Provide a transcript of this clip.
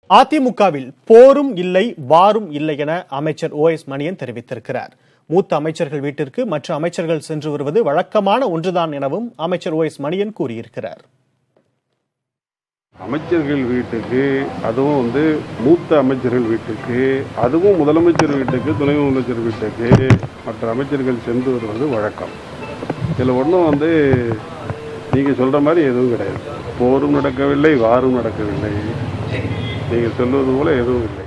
அதிமுகவில் போரும் இல்லை வாரும் இல்லை என அமைச்சர் ஓ எஸ் மணியன் தெரிவித்திருக்கிறார் மூத்த அமைச்சர்கள் வீட்டிற்கு மற்ற அமைச்சர்கள் சென்று வருவது வழக்கமான ஒன்றுதான் எனவும் அமைச்சர் ஓ எஸ் மணியன் கூறியிருக்கிறார் அமைச்சர்கள் வீட்டுக்கு அதுவும் வந்து மூத்த அமைச்சர்கள் வீட்டுக்கு அதுவும் முதலமைச்சர் வீட்டுக்கு துணை முதலமைச்சர் வீட்டுக்கு மற்ற அமைச்சர்கள் சென்று வருவது வழக்கம் இதில் ஒன்றும் வந்து நீங்கள் சொல்கிற மாதிரி எதுவும் கிடையாது போரும் நடக்கவில்லை வாரும் நடக்கவில்லை நீங்கள் சொல்வது போல எதுவும் இல்லை